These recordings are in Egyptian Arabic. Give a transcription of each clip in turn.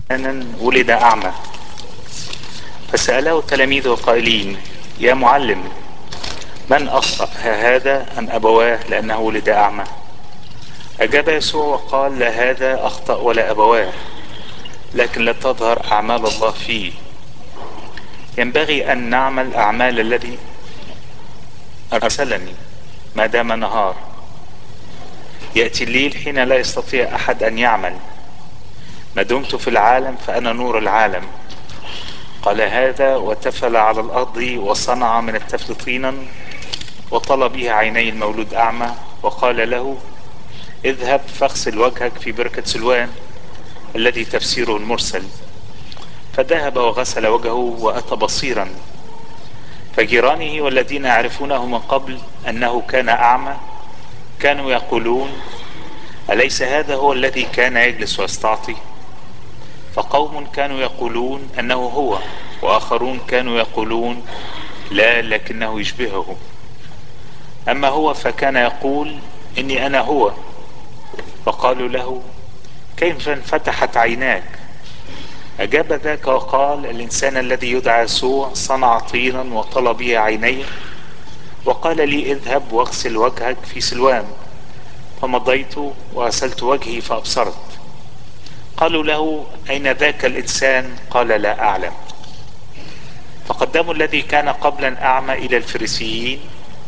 ولد أعمى فسأله تلاميذه قائلين يا معلم من أخطأ هذا أم أبواه لأنه ولد أعمى أجاب يسوع وقال لا هذا أخطأ ولا أبواه لكن لا تظهر أعمال الله فيه ينبغي أن نعمل أعمال الذي أرسلني ما دام نهار يأتي الليل حين لا يستطيع أحد أن يعمل ما دمت في العالم فأنا نور العالم قال هذا وتفل على الأرض وصنع من التفل طينا وطل به عيني المولود أعمى وقال له اذهب فاغسل وجهك في بركة سلوان الذي تفسيره المرسل فذهب وغسل وجهه وأتى بصيرا فجيرانه والذين يعرفونه من قبل أنه كان أعمى كانوا يقولون أليس هذا هو الذي كان يجلس ويستعطي فقوم كانوا يقولون أنه هو وآخرون كانوا يقولون لا لكنه يشبهه أما هو فكان يقول إني أنا هو فقالوا له كيف انفتحت عيناك أجاب ذاك وقال الإنسان الذي يدعى يسوع صنع طينا وطل به عينيه وقال لي اذهب واغسل وجهك في سلوان فمضيت وغسلت وجهي فأبصرت قالوا له أين ذاك الإنسان قال لا أعلم فقدموا الذي كان قبلا أعمى إلى الفريسيين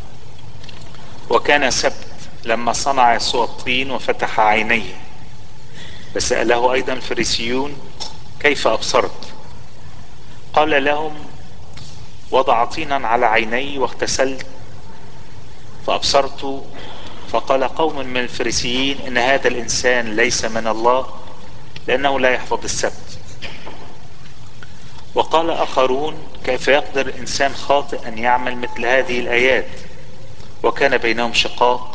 وكان سبت لما صنع يسوع الطين وفتح عينيه فسأله أيضا الفريسيون كيف أبصرت قال لهم وضع طينا على عيني واغتسلت فأبصرت فقال قوم من الفريسيين إن هذا الإنسان ليس من الله لأنه لا يحفظ السبت وقال آخرون كيف يقدر إنسان خاطئ أن يعمل مثل هذه الآيات وكان بينهم شقاق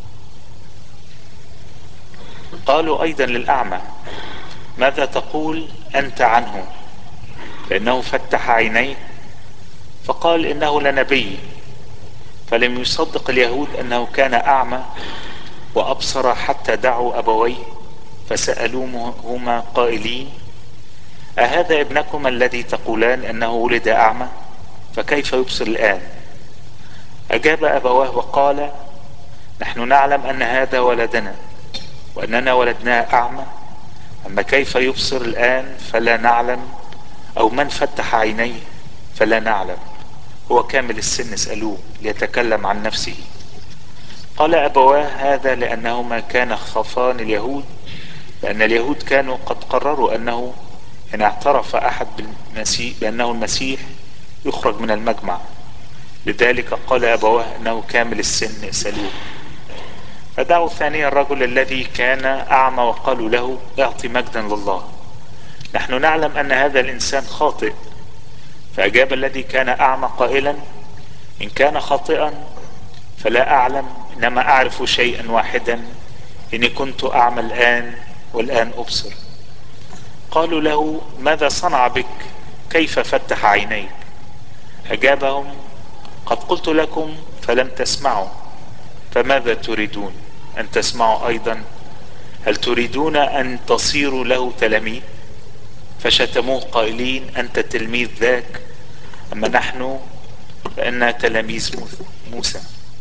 قالوا أيضا للأعمى ماذا تقول أنت عنه لأنه فتح عينيه فقال إنه لنبي فلم يصدق اليهود أنه كان أعمى وأبصر حتى دعوا أبويه فسألوهما قائلين أهذا ابنكم الذي تقولان أنه ولد أعمى فكيف يبصر الآن أجاب أبواه وقال نحن نعلم أن هذا ولدنا وأننا ولدناه أعمى أما كيف يبصر الآن فلا نعلم أو من فتح عينيه فلا نعلم هو كامل السن اسألوه ليتكلم عن نفسه قال أبواه هذا لأنهما كان خفان اليهود لأن اليهود كانوا قد قرروا أنه إن اعترف أحد بالمسيح بأنه المسيح يخرج من المجمع لذلك قال أبواه أنه كامل السن اسألوه فدعوا ثانيا الرجل الذي كان أعمى وقالوا له اعطي مجدا لله نحن نعلم أن هذا الإنسان خاطئ فأجاب الذي كان أعمى قائلا إن كان خاطئا فلا أعلم إنما أعرف شيئا واحدا إني كنت أعمى الآن والآن أبصر قالوا له ماذا صنع بك كيف فتح عينيك أجابهم قد قلت لكم فلم تسمعوا فماذا تريدون أن تسمعوا أيضا هل تريدون أن تصيروا له تلاميذ فشتموه قائلين أنت تلميذ ذاك أما نحن فإنا تلاميذ موسى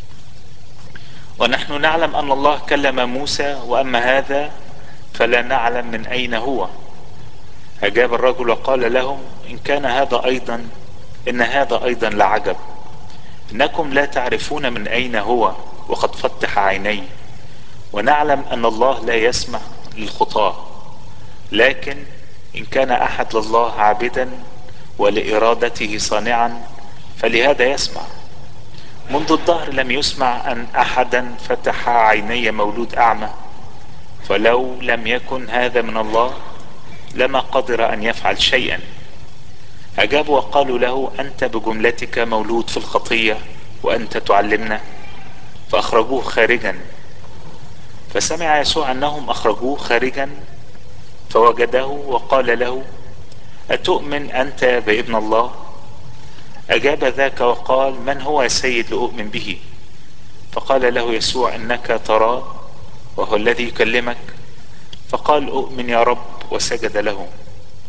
ونحن نعلم أن الله كلم موسى وأما هذا فلا نعلم من أين هو أجاب الرجل وقال لهم إن كان هذا أيضا إن هذا أيضا لعجب إنكم لا تعرفون من أين هو وقد فتح عيني ونعلم أن الله لا يسمع للخطاة لكن إن كان أحد لله عابدا ولإرادته صانعا فلهذا يسمع منذ الظهر لم يسمع أن أحدا فتح عيني مولود أعمى فلو لم يكن هذا من الله لما قدر أن يفعل شيئا أجابوا وقالوا له أنت بجملتك مولود في الخطية وأنت تعلمنا فأخرجوه خارجا فسمع يسوع أنهم أخرجوه خارجا فوجده وقال له أتؤمن أنت بابن الله أجاب ذاك وقال من هو يا سيد لأؤمن به فقال له يسوع إنك تراه وهو الذي يكلمك فقال أؤمن يا رب وسجد له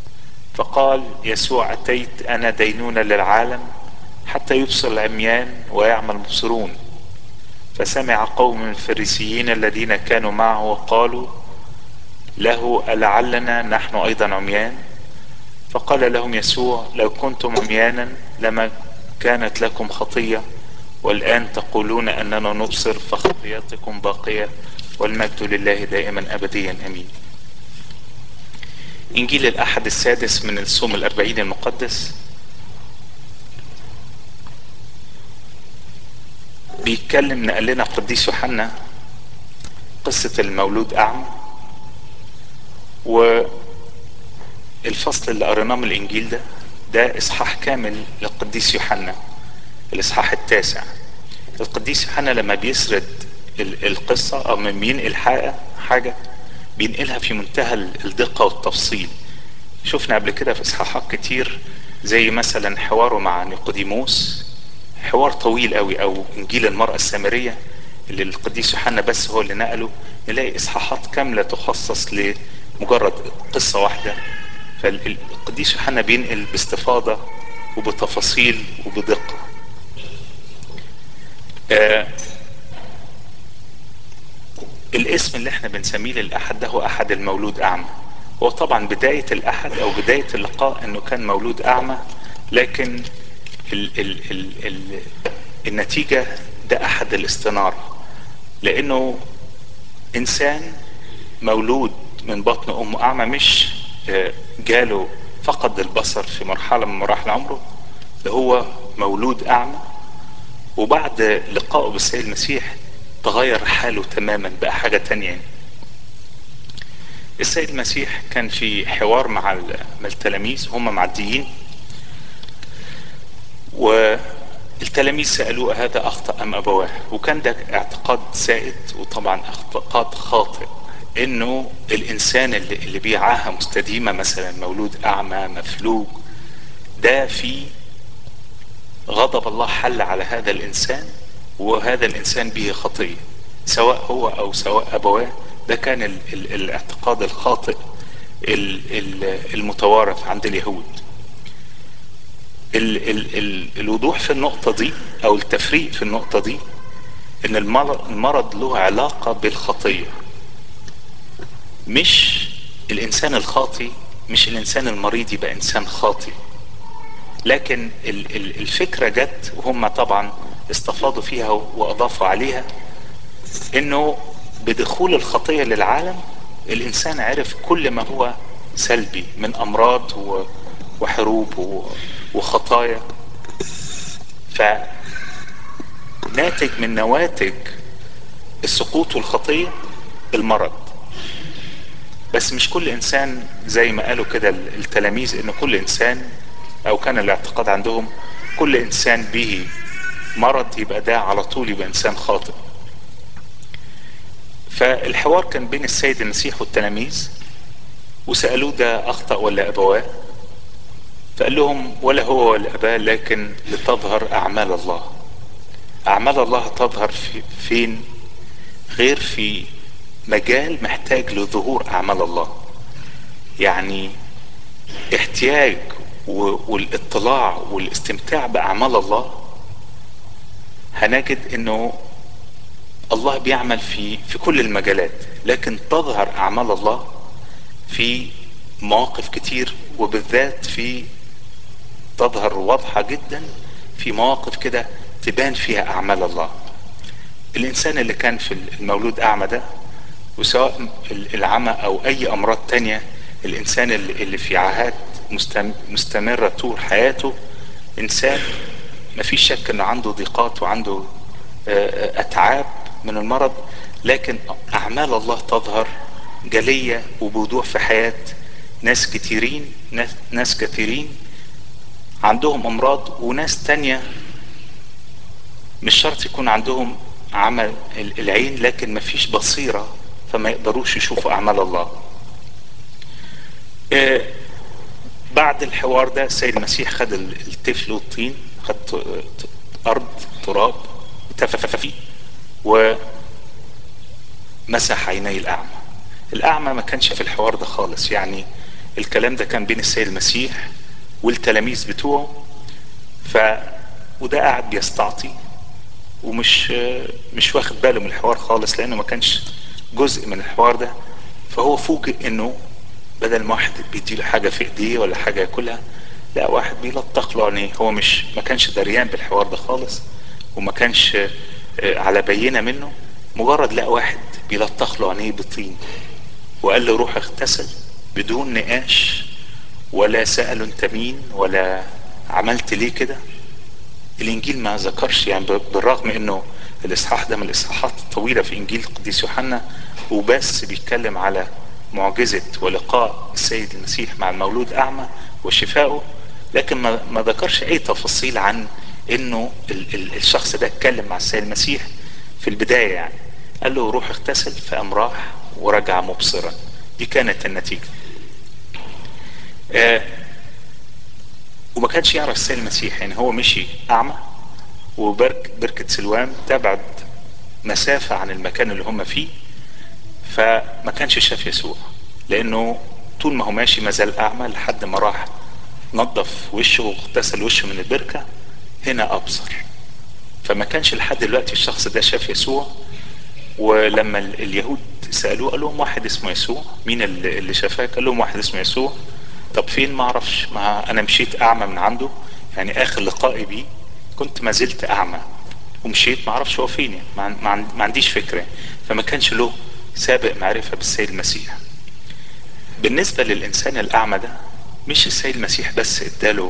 فقال يسوع اتيت انا دينونة للعالم حتى يبصر العميان ويعمل مبصرون فسمع قوم من الفريسيين الذين كانوا معه وقالوا له ألعلنا نحن أيضا عميان فقال لهم يسوع لو كنتم عميانا لما كانت لكم خطية والآن تقولون أننا نبصر فخطياتكم باقية والمجد لله دائما أبديا أمين إنجيل الأحد السادس من الصوم الأربعين المقدس بيتكلم نقل لنا قديس يوحنا قصة المولود أعمى والفصل اللي قريناه من الإنجيل ده ده إصحاح كامل للقديس يوحنا الإصحاح التاسع القديس يوحنا لما بيسرد القصة أو من بينقل حاجة حاجة بينقلها في منتهى الدقة والتفصيل شفنا قبل كده في إصحاحات كتير زي مثلا حواره مع نيقوديموس حوار طويل قوي او انجيل المرأة السامرية اللي القديس يوحنا بس هو اللي نقله نلاقي اصحاحات كاملة تخصص لمجرد قصة واحدة فالقديس يوحنا بينقل باستفاضة وبتفاصيل وبدقة آه الاسم اللي احنا بنسميه للاحد ده هو احد المولود اعمى هو طبعا بداية الاحد او بداية اللقاء انه كان مولود اعمى لكن ال ال ال ال النتيجة ده أحد الاستنارة لأنه إنسان مولود من بطن أمه أعمى مش جاله فقد البصر في مرحلة من مراحل عمره ده هو مولود أعمى وبعد لقائه بالسيد المسيح تغير حاله تماما بقى حاجة تانية السيد المسيح كان في حوار مع التلاميذ هم معديين والتلاميذ سألوه هذا أخطأ أم أبواه وكان ده اعتقاد سائد وطبعا اعتقاد خاطئ انه الانسان اللي, اللي بيعاها مستديمة مثلا مولود اعمى مفلوج ده في غضب الله حل على هذا الانسان وهذا الانسان به خطية سواء هو او سواء ابواه ده كان ال ال الاعتقاد الخاطئ ال ال المتوارث عند اليهود ال ال ال الوضوح في النقطة دي او التفريق في النقطة دي ان المرض له علاقة بالخطية مش الانسان الخاطي مش الانسان المريض يبقى انسان خاطي لكن ال ال الفكرة جت وهم طبعا استفاضوا فيها واضافوا عليها انه بدخول الخطية للعالم الانسان عرف كل ما هو سلبي من امراض وحروب وخطايا فناتج من نواتج السقوط والخطية المرض بس مش كل انسان زي ما قالوا كده التلاميذ ان كل انسان او كان الاعتقاد عندهم كل انسان به مرض يبقى ده على طول يبقى انسان خاطئ فالحوار كان بين السيد المسيح والتلاميذ وسألوه ده اخطأ ولا ابواه فقال لهم ولا هو ولا اباه لكن لتظهر اعمال الله اعمال الله تظهر في فين غير في مجال محتاج لظهور اعمال الله يعني احتياج والاطلاع والاستمتاع باعمال الله هنجد انه الله بيعمل في في كل المجالات لكن تظهر اعمال الله في مواقف كتير وبالذات في تظهر واضحة جدا في مواقف كده تبان فيها اعمال الله الانسان اللي كان في المولود اعمى ده وسواء العمى او اي امراض تانية الانسان اللي في عاهات مستمرة طول حياته انسان ما فيش شك انه عنده ضيقات وعنده اتعاب من المرض لكن اعمال الله تظهر جلية وبوضوح في حياة ناس كتيرين ناس كثيرين عندهم امراض وناس تانية مش شرط يكون عندهم عمل العين لكن ما فيش بصيرة فما يقدروش يشوفوا اعمال الله بعد الحوار ده السيد المسيح خد الطفل والطين خد ارض تراب تفف فيه ومسح عيني الاعمى الاعمى ما كانش في الحوار ده خالص يعني الكلام ده كان بين السيد المسيح والتلاميذ بتوعه ف وده قاعد بيستعطي ومش مش واخد باله من الحوار خالص لانه ما كانش جزء من الحوار ده فهو فوجئ انه بدل ما واحد بيديله حاجه في ايديه ولا حاجه ياكلها لا واحد بيلطخ له عينيه هو مش ما كانش دريان بالحوار ده خالص وما كانش على بينه منه مجرد لقى واحد بيلطخ له عينيه بطين وقال له روح اغتسل بدون نقاش ولا سأله انت مين ولا عملت ليه كده الانجيل ما ذكرش يعني بالرغم انه الاصحاح ده من الاصحاحات الطويله في انجيل القديس يوحنا وبس بيتكلم على معجزه ولقاء السيد المسيح مع المولود اعمى وشفائه لكن ما, ما ذكرش اي تفاصيل عن انه ال ال الشخص ده اتكلم مع السيد المسيح في البدايه يعني قال له روح اغتسل فقام راح ورجع مبصرا دي كانت النتيجه آه وما كانش يعرف السيد المسيح يعني هو مشي اعمى وبرك بركة سلوان تبعد مسافة عن المكان اللي هم فيه فما كانش شاف يسوع لانه طول ما هو ماشي ما زال اعمى لحد ما راح نظف وشه واغتسل وشه من البركة هنا ابصر فما كانش لحد دلوقتي الشخص ده شاف يسوع ولما اليهود سألوه قال لهم واحد اسمه يسوع مين اللي شافاك قال لهم واحد اسمه يسوع طب فين ما اعرفش ما انا مشيت اعمى من عنده يعني اخر لقائي بيه كنت ما زلت اعمى ومشيت ما اعرفش هو فين يعني ما عنديش فكره فما كانش له سابق معرفه بالسيد المسيح بالنسبه للانسان الاعمى ده مش السيد المسيح بس اداله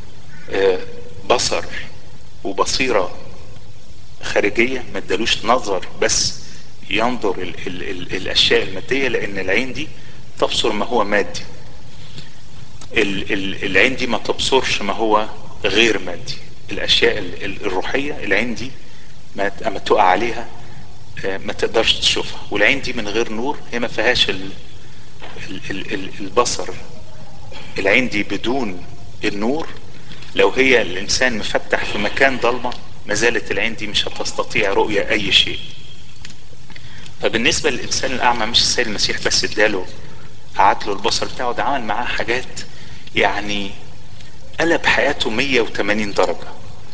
بصر وبصيره خارجيه ما ادالوش نظر بس ينظر ال ال ال الاشياء الماديه لان العين دي تبصر ما هو مادي ال ال العين دي ما تبصرش ما هو غير مادي الاشياء ال ال الروحيه العين دي ما اما تقع عليها ما تقدرش تشوفها والعين دي من غير نور هي ما فيهاش ال ال ال ال البصر العين دي بدون النور لو هي الانسان مفتح في مكان ضلمه ما زالت العين دي مش هتستطيع رؤيه اي شيء فبالنسبه للانسان الاعمى مش السيد المسيح بس اداله قعد له البصر بتاعه ده عمل معاه حاجات يعني قلب حياته 180 درجة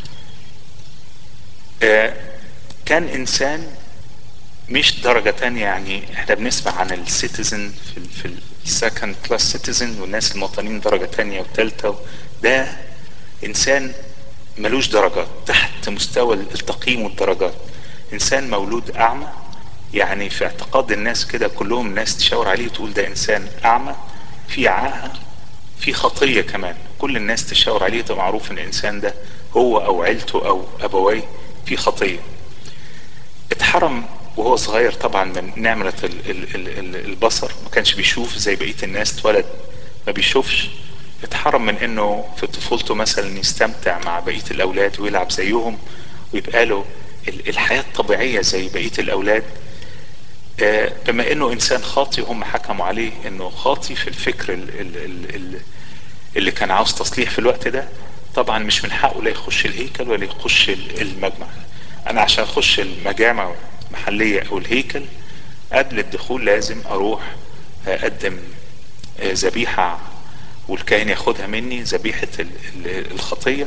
آه كان انسان مش درجة تانية يعني احنا بنسمع عن السيتيزن في ال في السكند كلاس سيتيزن والناس المواطنين درجة تانية وتالتة ده انسان ملوش درجات تحت مستوى التقييم والدرجات انسان مولود اعمى يعني في اعتقاد الناس كده كلهم ناس تشاور عليه وتقول ده انسان اعمى في عاهه في خطيه كمان كل الناس تشاور عليه ده معروف ان الانسان ده هو او عيلته او ابويه في خطيه اتحرم وهو صغير طبعا من نعمة البصر ما كانش بيشوف زي بقية الناس اتولد ما بيشوفش اتحرم من انه في طفولته مثلا يستمتع مع بقية الاولاد ويلعب زيهم ويبقى له الحياة الطبيعية زي بقية الاولاد بما انه انسان خاطي هم حكموا عليه انه خاطي في الفكر اللي كان عاوز تصليح في الوقت ده طبعا مش من حقه لا يخش الهيكل ولا يخش المجمع انا عشان اخش المجامع المحلية او الهيكل قبل الدخول لازم اروح اقدم ذبيحة والكاهن ياخدها مني ذبيحة الخطية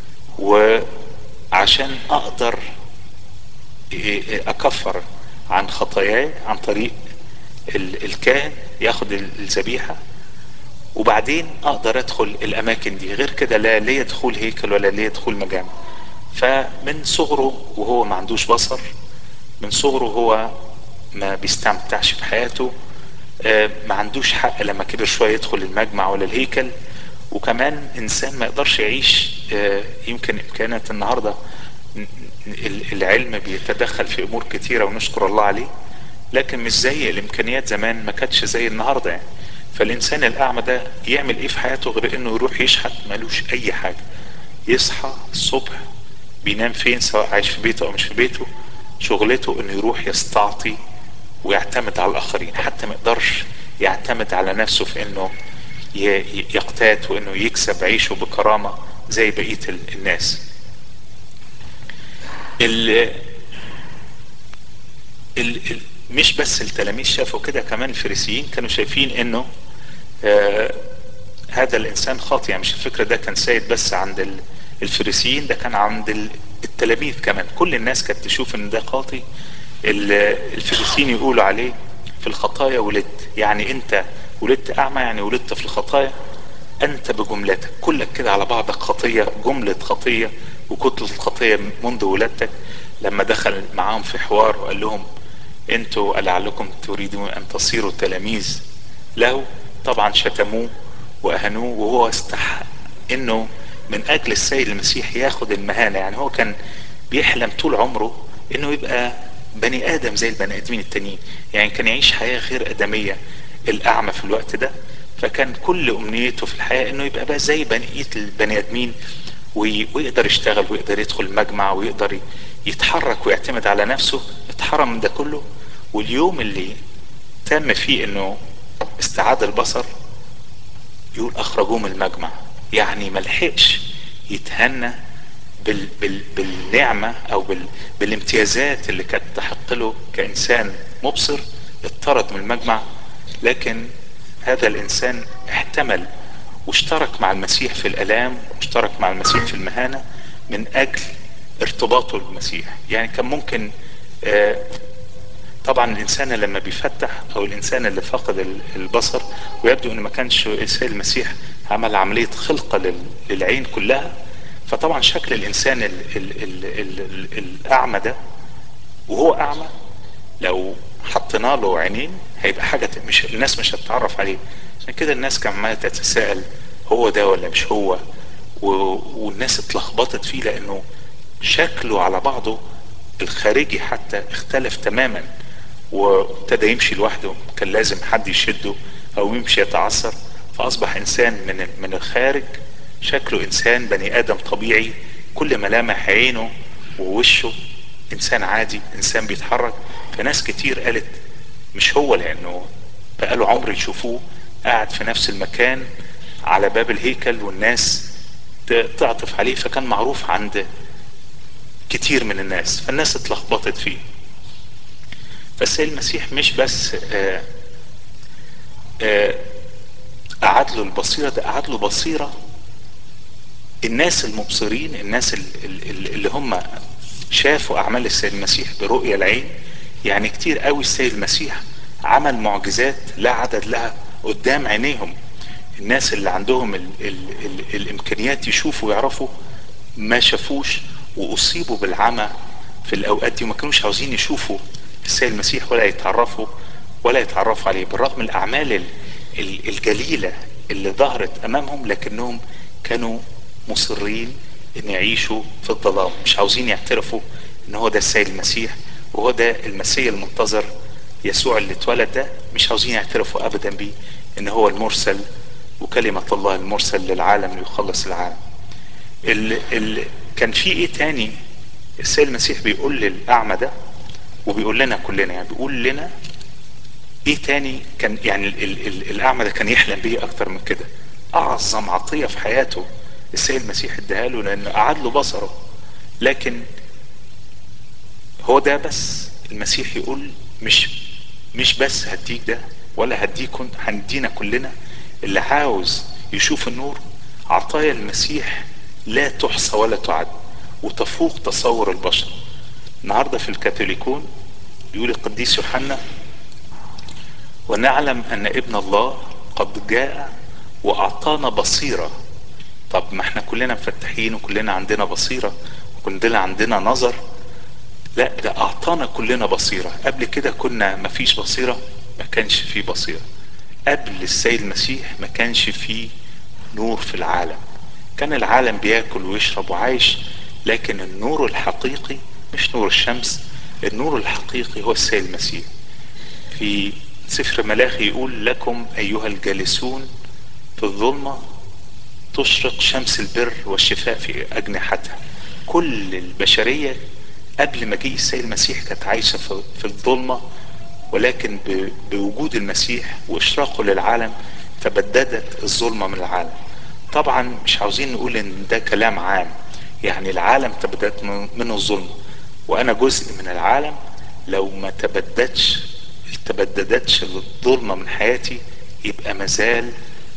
وعشان اقدر اكفر عن خطاياي عن طريق الكاهن ياخد الذبيحة وبعدين اقدر ادخل الاماكن دي غير كده لا ليا دخول هيكل ولا ليا دخول مجامع فمن صغره وهو ما عندوش بصر من صغره هو ما بيستمتعش بحياته ما عندوش حق لما كبر شوية يدخل المجمع ولا الهيكل وكمان انسان ما يقدرش يعيش يمكن كانت النهاردة العلم بيتدخل في امور كتيرة ونشكر الله عليه لكن مش زي الامكانيات زمان ما كانتش زي النهاردة يعني فالانسان الاعمى ده يعمل ايه في حياته غير انه يروح يشحت ملوش اي حاجة يصحى الصبح بينام فين سواء عايش في بيته او مش في بيته شغلته انه يروح يستعطي ويعتمد على الاخرين حتى ما يقدرش يعتمد على نفسه في انه يقتات وانه يكسب عيشه بكرامة زي بقية الناس ال ال ال مش بس التلاميذ شافوا كده كمان الفريسيين كانوا شايفين انه هذا الانسان خاطئ يعني مش الفكر ده كان سيد بس عند الفريسيين ده كان عند التلاميذ كمان كل الناس كانت تشوف ان ده خاطئ الفريسيين يقولوا عليه في الخطايا ولدت يعني انت ولدت اعمى يعني ولدت في الخطايا انت بجملتك كلك كده على بعضك خطية جملة خطية وكتلة خطية منذ ولادتك لما دخل معاهم في حوار وقال لهم انتوا لعلكم تريدون ان تصيروا تلاميذ له طبعا شتموه واهانوه وهو استحق انه من اجل السيد المسيح ياخد المهانة يعني هو كان بيحلم طول عمره انه يبقى بني ادم زي البني ادمين التانيين يعني كان يعيش حياة غير ادمية الاعمى في الوقت ده فكان كل امنيته في الحياة انه يبقى بقى زي بنية البني ادمين ويقدر يشتغل ويقدر يدخل المجمع ويقدر يتحرك ويعتمد على نفسه اتحرم من ده كله واليوم اللي تم فيه انه استعاد البصر يقول اخرجوه من المجمع يعني ملحقش يتهنى بال بال بالنعمة او بال بالامتيازات اللي كانت تحق له كانسان مبصر اطرد من المجمع لكن هذا الانسان احتمل واشترك مع المسيح في الالام واشترك مع المسيح في المهانة من اجل ارتباطه بالمسيح يعني كان ممكن آه طبعا الانسان لما بيفتح او الانسان اللي فقد البصر ويبدو ان ما كانش السيد المسيح عمل عملية خلقة للعين كلها فطبعا شكل الانسان ال ال ال ال ال الاعمى ده وهو اعمى لو حطينا له عينين هيبقى حاجة مش الناس مش هتتعرف عليه عشان كده الناس كان عمالة تتساءل هو ده ولا مش هو والناس اتلخبطت فيه لانه شكله على بعضه الخارجي حتى اختلف تماما وابتدى يمشي لوحده كان لازم حد يشده او يمشي يتعثر فاصبح انسان من من الخارج شكله انسان بني ادم طبيعي كل ملامح عينه ووشه انسان عادي انسان بيتحرك فناس كتير قالت مش هو لانه بقاله عمر يشوفوه قاعد في نفس المكان على باب الهيكل والناس تعطف عليه فكان معروف عند كتير من الناس فالناس اتلخبطت فيه فالسيد المسيح مش بس آآ آآ أعاد له البصيرة ده أعاد له بصيرة الناس المبصرين الناس اللي هم شافوا أعمال السيد المسيح برؤية العين يعني كتير قوي السيد المسيح عمل معجزات لا عدد لها قدام عينيهم الناس اللي عندهم ال ال ال الامكانيات يشوفوا ويعرفوا ما شافوش واصيبوا بالعمى في الاوقات دي وما كانوش عاوزين يشوفوا السيد المسيح ولا يتعرفوا ولا يتعرفوا عليه بالرغم من الاعمال الجليله اللي ظهرت امامهم لكنهم كانوا مصرين ان يعيشوا في الظلام مش عاوزين يعترفوا ان هو ده السيد المسيح وهو ده المسيح المنتظر يسوع اللي اتولد ده مش عاوزين يعترفوا ابدا بيه ان هو المرسل وكلمة الله المرسل للعالم ليخلص العالم ال ال كان في ايه تاني السيد المسيح بيقول للاعمى ده وبيقول لنا كلنا يعني بيقول لنا ايه تاني كان يعني ال ال ال الاعمى ده كان يحلم بيه اكتر من كده اعظم عطية في حياته السيد المسيح اداها له لانه اعاد له بصره لكن هو ده بس المسيح يقول مش مش بس هديك ده ولا هديكم هندينا كلنا اللي عاوز يشوف النور عطايا المسيح لا تحصى ولا تعد وتفوق تصور البشر النهارده في الكاثوليكون يقول القديس يوحنا ونعلم ان ابن الله قد جاء واعطانا بصيره طب ما احنا كلنا مفتحين وكلنا عندنا بصيره وكلنا عندنا نظر لا ده اعطانا كلنا بصيره قبل كده كنا ما فيش بصيره ما كانش في بصيره قبل السيد المسيح ما كانش فيه نور في العالم كان العالم بياكل ويشرب وعايش لكن النور الحقيقي مش نور الشمس النور الحقيقي هو السيد المسيح في سفر ملاخي يقول لكم ايها الجالسون في الظلمة تشرق شمس البر والشفاء في اجنحتها كل البشرية قبل مجيء السيد المسيح كانت عايشة في الظلمة ولكن بوجود المسيح واشراقه للعالم تبددت الظلمة من العالم طبعا مش عاوزين نقول ان ده كلام عام يعني العالم تبددت منه الظلمة وانا جزء من العالم لو ما تبددش تبددتش الظلمة من حياتي يبقى مازال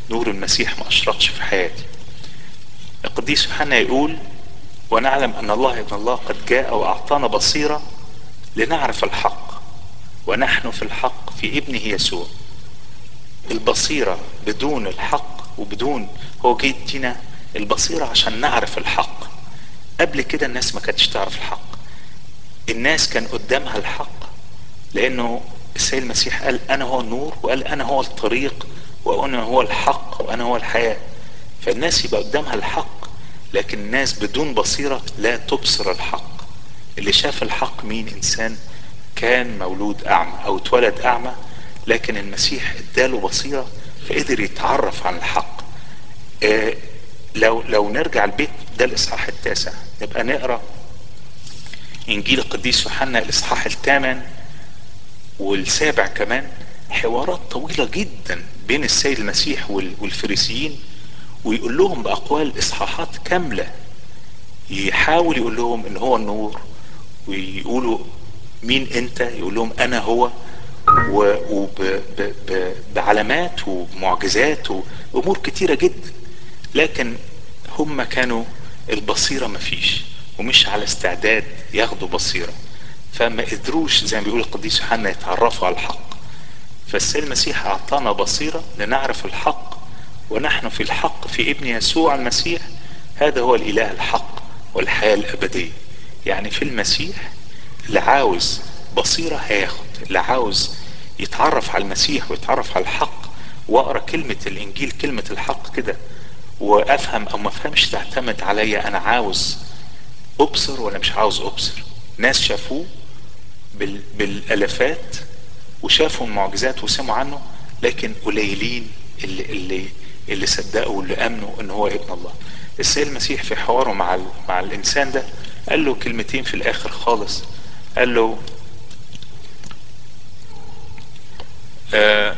نور المسيح ما اشرقش في حياتي القديس يوحنا يقول ونعلم ان الله ابن الله قد جاء واعطانا بصيرة لنعرف الحق ونحن في الحق في ابنه يسوع البصيرة بدون الحق وبدون هو جه يدينا البصيرة عشان نعرف الحق قبل كده الناس ما كانتش تعرف الحق الناس كان قدامها الحق لانه السيد المسيح قال انا هو النور وقال انا هو الطريق وانا هو الحق وانا هو الحياة فالناس يبقى قدامها الحق لكن الناس بدون بصيرة لا تبصر الحق اللي شاف الحق مين انسان كان مولود اعمى او اتولد اعمى لكن المسيح اداله بصيرة فقدر يتعرف عن الحق آه لو لو نرجع البيت ده الاصحاح التاسع نبقى نقرا انجيل القديس يوحنا الاصحاح الثامن والسابع كمان حوارات طويلة جدا بين السيد المسيح والفريسيين ويقول لهم بأقوال إصحاحات كاملة يحاول يقول لهم إن هو النور ويقولوا مين أنت يقول لهم أنا هو وبعلامات ومعجزات وأمور كتيرة جدا لكن هم كانوا البصيرة مفيش ومش على استعداد ياخدوا بصيرة فما قدروش زي ما بيقول القديس يوحنا يتعرفوا على الحق فالسيد المسيح اعطانا بصيرة لنعرف الحق ونحن في الحق في ابن يسوع المسيح هذا هو الاله الحق والحياة الابدية يعني في المسيح اللي عاوز بصيرة هياخد اللي عاوز يتعرف على المسيح ويتعرف على الحق واقرا كلمة الانجيل كلمة الحق كده وافهم او ما افهمش تعتمد عليا انا عاوز ابصر ولا مش عاوز ابصر ناس شافوه بال... بالالافات وشافوا المعجزات وسمعوا عنه لكن قليلين اللي اللي اللي صدقوا واللي امنوا ان هو ابن الله السيد المسيح في حواره مع ال... مع الانسان ده قال له كلمتين في الاخر خالص قال له آه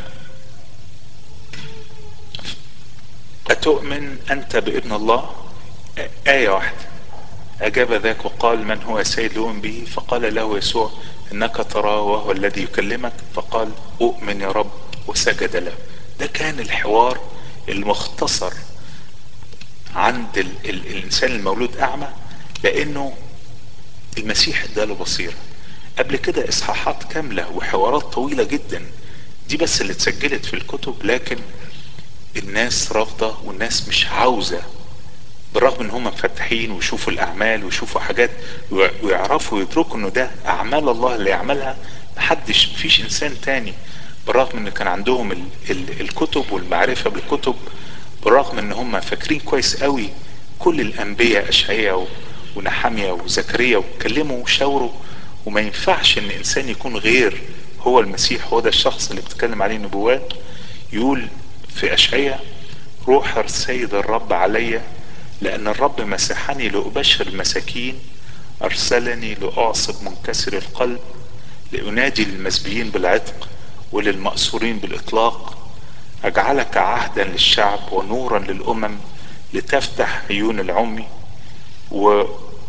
أتؤمن أنت بابن الله آية واحدة أجاب ذاك وقال من هو سيد لؤمن به فقال له يسوع إنك تراه وهو الذي يكلمك فقال أؤمن يا رب وسجد له ده كان الحوار المختصر عند ال ال الإنسان المولود أعمى لأنه المسيح اداله بصيرة قبل كده إصحاحات كاملة وحوارات طويلة جدا دي بس اللي اتسجلت في الكتب لكن الناس رافضة والناس مش عاوزة بالرغم ان هم مفتحين ويشوفوا الاعمال ويشوفوا حاجات ويعرفوا ويدركوا انه ده اعمال الله اللي يعملها محدش مفيش انسان تاني بالرغم ان كان عندهم ال ال الكتب والمعرفة بالكتب بالرغم ان هم فاكرين كويس قوي كل الانبياء اشعياء ونحمية وزكريا واتكلموا وشاوروا وما ينفعش ان انسان يكون غير هو المسيح هو ده الشخص اللي بتتكلم عليه النبوات يقول في اشعياء روح السيد الرب عليّ لأن الرب مسحني لأبشر المساكين أرسلني لأعصب منكسر القلب لأنادي للمسبيين بالعتق وللمأسورين بالإطلاق أجعلك عهدا للشعب ونورا للأمم لتفتح عيون العمي و...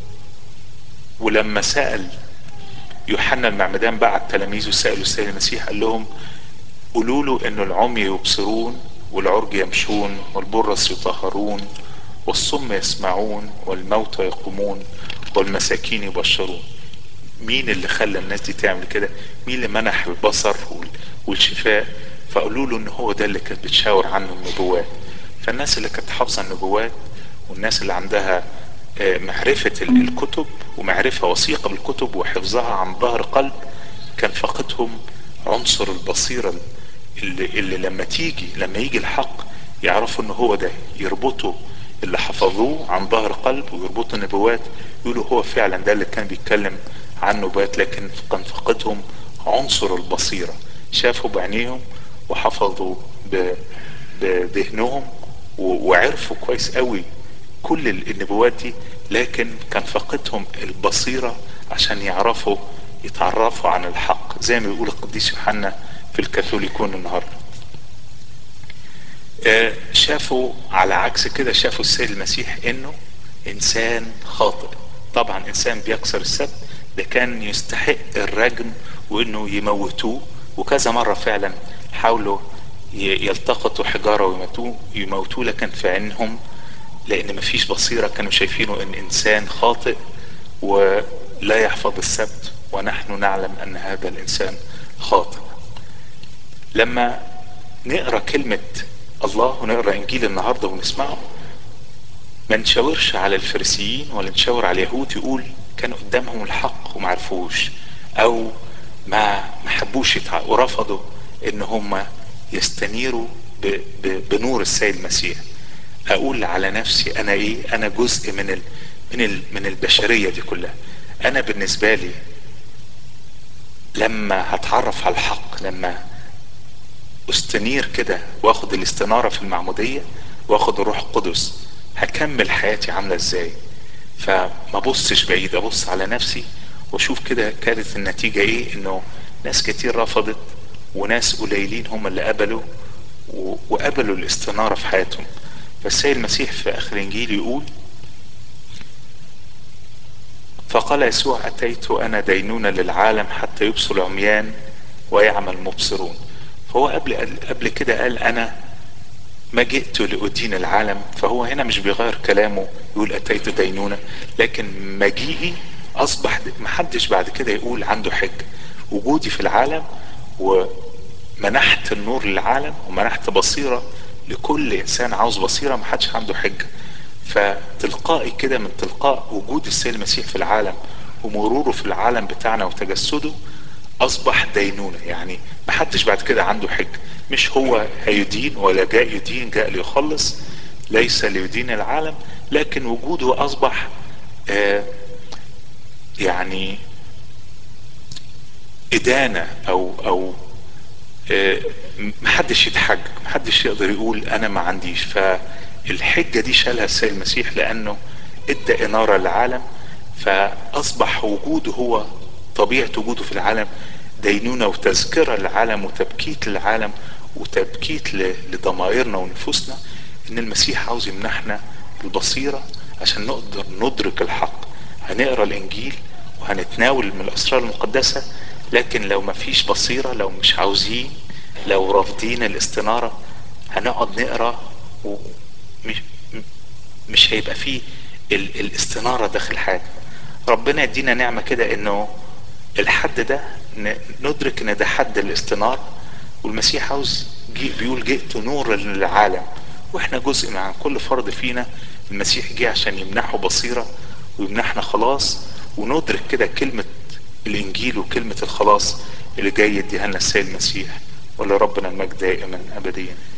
ولما سأل يوحنا المعمدان بعت تلاميذه سألوا السيد المسيح قال لهم قولوا له ان العمي يبصرون والعرج يمشون والبرص يطهرون والصم يسمعون والموتى يقومون والمساكين يبشرون مين اللي خلى الناس دي تعمل كده مين اللي منح البصر والشفاء فقالوا له ان هو ده اللي كانت بتشاور عنه النبوات فالناس اللي كانت حافظه النبوات والناس اللي عندها معرفة الكتب ومعرفة وثيقة بالكتب وحفظها عن ظهر قلب كان فقدهم عنصر البصيرة اللي, اللي لما تيجي لما يجي الحق يعرفوا ان هو ده يربطوا اللي حفظوه عن ظهر قلب ويربطوا النبوات يقولوا هو فعلا ده اللي كان بيتكلم عن نبوات لكن كان فقدهم عنصر البصيرة شافوا بعينيهم وحفظوا بذهنهم وعرفوا كويس قوي كل النبوات دي لكن كان فقدهم البصيرة عشان يعرفوا يتعرفوا عن الحق زي ما بيقول القديس يوحنا في الكاثوليكون النهارده شافوا على عكس كده شافوا السيد المسيح انه انسان خاطئ طبعا انسان بيكسر السبت ده كان يستحق الرجم وانه يموتوه وكذا مرة فعلا حاولوا يلتقطوا حجارة ويموتوه يموتوه لكن في عينهم لان مفيش بصيرة كانوا شايفينه ان انسان خاطئ ولا يحفظ السبت ونحن نعلم ان هذا الانسان خاطئ لما نقرا كلمة الله ونقرا انجيل النهاردة ونسمعه ما نشاورش على الفريسيين ولا نشاور على اليهود يقول كان قدامهم الحق وما عرفوش او ما ما حبوش يتع... ورفضوا ان هم يستنيروا ب... ب... بنور السيد المسيح اقول على نفسي انا ايه انا جزء من ال... من ال... من البشرية دي كلها انا بالنسبة لي لما هتعرف على الحق لما استنير كده واخد الاستنارة في المعمودية واخد الروح القدس هكمل حياتي عاملة ازاي فما بصش بعيد ابص على نفسي واشوف كده كانت النتيجة ايه انه ناس كتير رفضت وناس قليلين هم اللي قبلوا وقبلوا الاستنارة في حياتهم فالسيد المسيح في اخر انجيل يقول فقال يسوع اتيت انا دينونة للعالم حتى يبصر العميان ويعمل المبصرون فهو قبل قبل كده قال انا ما جئت لأدين العالم فهو هنا مش بيغير كلامه يقول أتيت دينونة لكن مجيئي أصبح محدش بعد كده يقول عنده حجة وجودي في العالم ومنحت النور للعالم ومنحت بصيرة لكل إنسان عاوز بصيرة محدش عنده حجة فتلقائي كده من تلقاء وجود السيد المسيح في العالم ومروره في العالم بتاعنا وتجسده أصبح دينونة يعني محدش بعد كده عنده حجة مش هو هيدين ولا جاء يدين جاء ليخلص ليس ليدين العالم لكن وجوده اصبح آه يعني ادانة او او آه محدش يتحج محدش يقدر يقول انا ما عنديش فالحجة دي شالها السيد المسيح لانه ادى انارة للعالم فاصبح وجوده هو طبيعة وجوده في العالم دينونة وتذكرة للعالم وتبكيت للعالم وتبكيت لضمائرنا ونفوسنا ان المسيح عاوز يمنحنا البصيرة عشان نقدر ندرك الحق هنقرا الانجيل وهنتناول من الاسرار المقدسة لكن لو ما فيش بصيرة لو مش عاوزين لو رافضين الاستنارة هنقعد نقرا ومش مش هيبقى فيه ال الاستنارة داخل حياتنا ربنا يدينا نعمة كده انه الحد ده ندرك ان ده حد الاستنارة والمسيح عاوز جي بيقول جئت نور للعالم واحنا جزء مع كل فرد فينا المسيح جه عشان يمنحه بصيرة ويمنحنا خلاص وندرك كده كلمة الانجيل وكلمة الخلاص اللي جاي يديها لنا السيد المسيح ولربنا المجد دائما ابديا